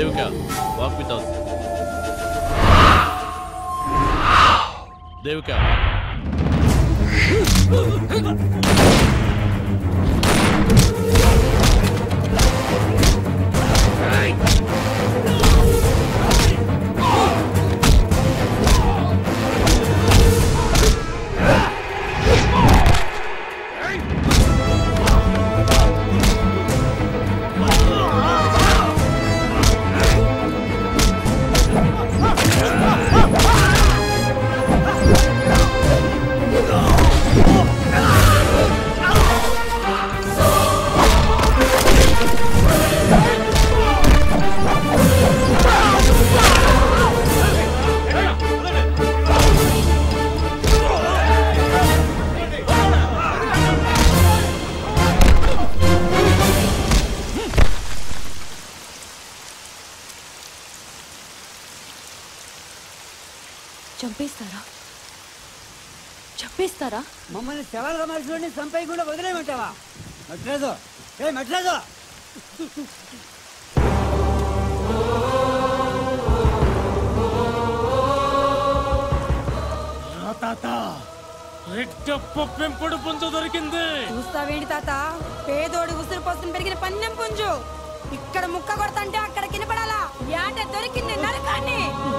Devika walk with us Devika చంపేస్తారా చంపేస్తారా మమ్మల్ని శవాల మనుషులని చంపై కూడా వదిలేయమంటావా మట్లేదు ఏ మట్లేదు తాత రెడ్డప్ప పెంపుడు పుంజు దొరికింది చూస్తావేంటి తాత పేదోడి ఉసురు కోసం పెరిగిన పన్నెం పుంజు ఇక్కడ ముక్క కొడతంటే అక్కడ కినపడాలా యాట దొరికింది నరకాన్ని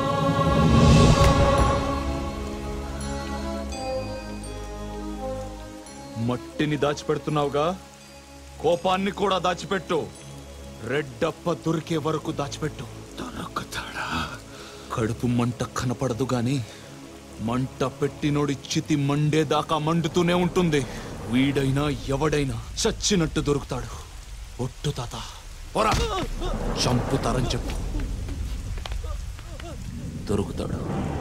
మట్టిని దాచిపెడుతున్నావుగా కోపాన్ని కూడా దాచిపెట్టు రెడ్డప్ప దొరికే వరకు దాచిపెట్టు దొరకతాడా కడుపు మంట కనపడదు గాని మంట పెట్టినోడి చితి మండేదాకా మండుతూనే ఉంటుంది వీడైనా ఎవడైనా చచ్చినట్టు దొరుకుతాడు ఒట్టు తాత పోరా చంపుతారని చెప్పు దొరుకుతాడు